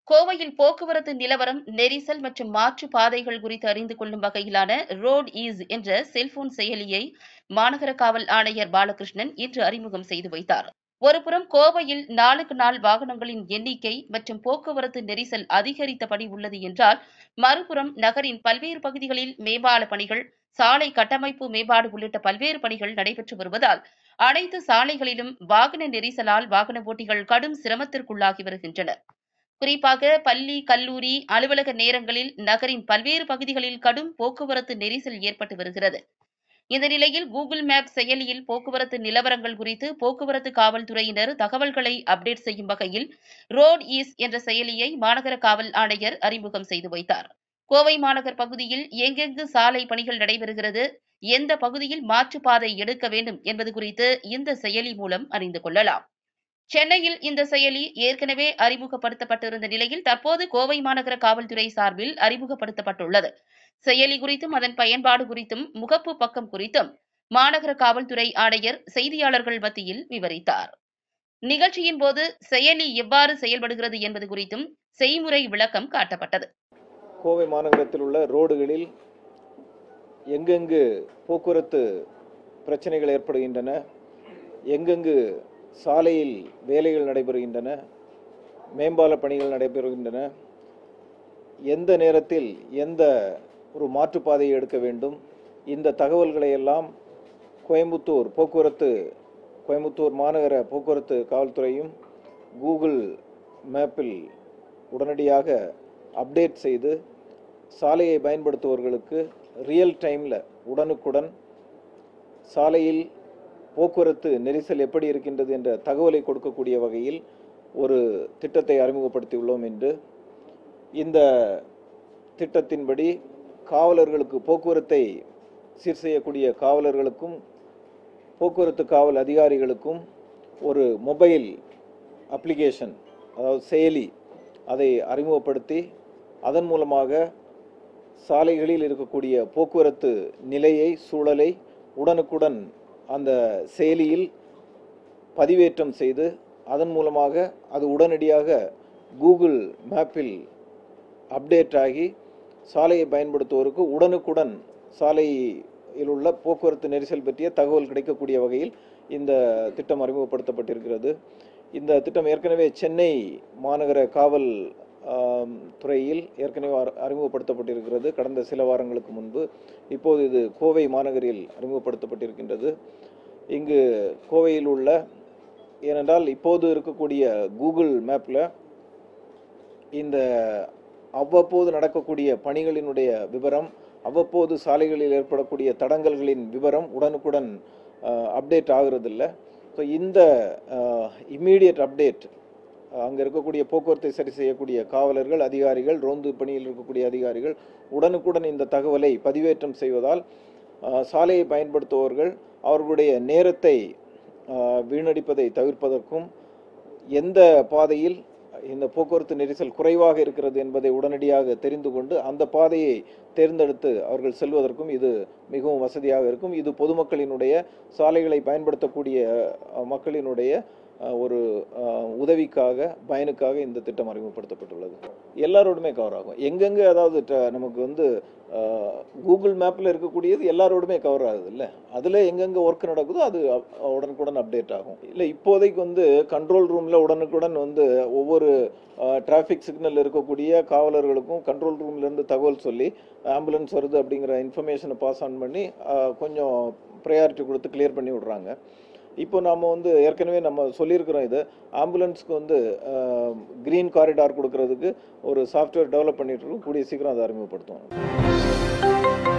கோவையில் போக்குவரத்து நிலவரம் நெரிசல் மற்றும் மாற்று பாதைகள் குறித்து அறிந்து கொள்ளும் வகையிலான ரோட் ஈஸ் என்ற செல்போன் செயலியை மாநகர காவல் ஆணையர் பாலகிருஷ்ணன் இன்று அறிமுகம் செய்து வைத்தார் ஒருபுறம் கோவையில் நாளுக்கு நாள் வாகனங்களின் எண்ணிக்கை மற்றும் போக்குவரத்து நெரிசல் அதிகரித்தபடி உள்ளது என்றால் மறுபுறம் நகரின் பல்வேறு பகுதிகளில் மேம்பால பணிகள் சாலை கட்டமைப்பு மேம்பாடு உள்ளிட்ட பல்வேறு பணிகள் நடைபெற்று வருவதால் அனைத்து சாலைகளிலும் வாகன நெரிசலால் வாகன ஓட்டிகள் கடும் சிரமத்திற்குள்ளாகி வருகின்றனர் குறிப்பாக பள்ளி கல்லூரி அலுவலக நேரங்களில் நகரின் பல்வேறு பகுதிகளில் கடும் போக்குவரத்து நெரிசல் ஏற்பட்டு வருகிறது இந்த நிலையில் கூகுள் மேப் செயலியில் போக்குவரத்து நிலவரங்கள் குறித்து போக்குவரத்து காவல்துறையினர் தகவல்களை அப்டேட் செய்யும் வகையில் ரோட் ஈஸ் என்ற செயலியை மாநகர காவல் ஆணையர் அறிமுகம் செய்து வைத்தார் கோவை மாநகர் பகுதியில் எங்கெங்கு சாலை பணிகள் நடைபெறுகிறது எந்த பகுதியில் மாற்றுப்பாதை எடுக்க வேண்டும் என்பது குறித்து இந்த செயலி மூலம் அறிந்து கொள்ளலாம் சென்னையில் இந்த செயலி ஏற்கனவே அறிமுகப்படுத்தப்பட்டிருந்த நிலையில் தற்போது கோவை மாநகர காவல்துறை சார்பில் அறிமுகப்படுத்தப்பட்டுள்ளது செயலி குறித்தும் அதன் பயன்பாடு குறித்தும் முகப்பு பக்கம் குறித்தும் மாநகர காவல்துறை ஆணையர் செய்தியாளர்கள் மத்தியில் விவரித்தார் நிகழ்ச்சியின் போது செயலி எவ்வாறு செயல்படுகிறது என்பது குறித்தும் செய்முறை விளக்கம் காட்டப்பட்டது கோவை மாநகரத்தில் உள்ள ரோடுகளில் எங்கெங்கு போக்குவரத்து பிரச்சனைகள் ஏற்படுகின்றன எங்கெங்கு சாலையில் வேலைகள் நடைபெறுகின்றன மேம்பால பணிகள் நடைபெறுகின்றன எந்த நேரத்தில் எந்த ஒரு மாற்றுப்பாதையை எடுக்க வேண்டும் இந்த தகவல்களை எல்லாம் கோயம்புத்தூர் போக்குவரத்து கோயம்புத்தூர் மாநகர போக்குவரத்து காவல்துறையும் கூகுள் மேப்பில் உடனடியாக அப்டேட் செய்து சாலையை பயன்படுத்துபவர்களுக்கு ரியல் டைமில் உடனுக்குடன் சாலையில் போக்குவரத்து நெரிசல் எப்படி இருக்கின்றது என்ற தகவலை கொடுக்கக்கூடிய வகையில் ஒரு திட்டத்தை அறிமுகப்படுத்தியுள்ளோம் என்று இந்த திட்டத்தின்படி காவலர்களுக்கு போக்குவரத்தை சீர் செய்யக்கூடிய காவலர்களுக்கும் போக்குவரத்து காவல் அதிகாரிகளுக்கும் ஒரு மொபைல் அப்ளிகேஷன் அதாவது செயலி அதை அறிமுகப்படுத்தி அதன் மூலமாக சாலைகளில் இருக்கக்கூடிய போக்குவரத்து நிலையை சூழலை உடனுக்குடன் அந்த செயலியில் பதிவேற்றம் செய்து அதன் மூலமாக அது உடனடியாக கூகுள் மேப்பில் அப்டேட் ஆகி சாலையை பயன்படுத்துவோருக்கு உடனுக்குடன் சாலையில் உள்ள போக்குவரத்து நெரிசல் பற்றிய தகவல் கிடைக்கக்கூடிய வகையில் இந்த திட்டம் அறிமுகப்படுத்தப்பட்டிருக்கிறது இந்த திட்டம் ஏற்கனவே சென்னை மாநகர காவல் ஆம், துறையில் ஏற்கனவே அறி- அறிமுகப்படுத்தப்பட்டிருக்கிறது கடந்த சில வாரங்களுக்கு முன்பு இப்போது இது கோவை மாநகரில் அறிமுகப்படுத்தப்பட்டிருக்கின்றது இங்கு கோவையில் உள்ள ஏனென்றால் இப்போது இருக்கக்கூடிய கூகுள் மேப்பில் இந்த அவ்வப்போது நடக்கக்கூடிய பணிகளினுடைய விவரம் அவ்வப்போது சாலைகளில் ஏற்படக்கூடிய தடங்கல்களின் விவரம் உடனுக்குடன் அப்டேட் ஆகுறதில்ல ஸோ இந்த இம்மீடியட் அப்டேட் அங்கே இருக்கக்கூடிய போக்குவரத்தை சரி செய்யக்கூடிய காவலர்கள் அதிகாரிகள் ரோந்து பணியில் இருக்கக்கூடிய அதிகாரிகள் உடனுக்குடன் இந்த தகவலை பதிவேற்றம் செய்வதால் அஹ், சாலையை பயன்படுத்துபவர்கள் அவர்களுடைய நேரத்தை அஹ், வீணடிப்பதை தவிர்ப்பதற்கும் எந்த பாதையில் இந்த போக்குவரத்து நெரிசல் குறைவாக இருக்கிறது என்பதை உடனடியாக தெரிந்து கொண்டு அந்த பாதையை தேர்ந்தெடுத்து அவர்கள் செல்வதற்கும் இது மிகவும் வசதியாக இருக்கும் இது பொதுமக்களினுடைய சாலைகளை பயன்படுத்தக்கூடிய அஹ், மக்களினுடைய அஹ், ஒரு அஹ், உதவிக்காக பயனுக்காக இந்த திட்டம் அறிமுகப்படுத்தப்பட்டுள்ளது எல்லாரோடுமே கவர் ஆகும் எங்கெங்கே அதாவது ட- நமக்கு வந்து அஹ், கூகுள் மேப்பில் இருக்கக்கூடியது எல்லாரோடுமே கவர் ஆகுது இல்லை அதில் எங்கெங்கே ஒர்க் நடக்குதோ அது அப்- உடனுக்குடன் அப்டேட் ஆகும் இல்லை இப்போதைக்கு வந்து கண்ட்ரோல் ரூமில் உடனுக்குடன் வந்து ஒவ்வொரு டிராஃபிக் சிக்னல் இருக்கக்கூடிய காவலர்களுக்கும் கண்ட்ரோல் ரூம்லேருந்து தகவல் சொல்லி ஆம்புலன்ஸ் வருது அப்படிங்கிற இன்ஃபர்மேஷனை பாஸ் ஆன் பண்ணி அஹ், கொஞ்சம் ப்ரையாரிட்டி கொடுத்து கிளியர் பண்ணி விடுறாங்க இப்போ நாம் வந்து ஏற்கனவே நம்ம சொல்லியிருக்கிறோம் இது ஆம்புலன்ஸ்க்கு வந்து க்ரீன் காரிடார் கொடுக்கறதுக்கு ஒரு சாஃப்ட்வேர் டெவலப் பண்ணிட்டு இருக்கோம் கூடிய சீக்கிரம் அதை அறிமுகப்படுத்துவோம்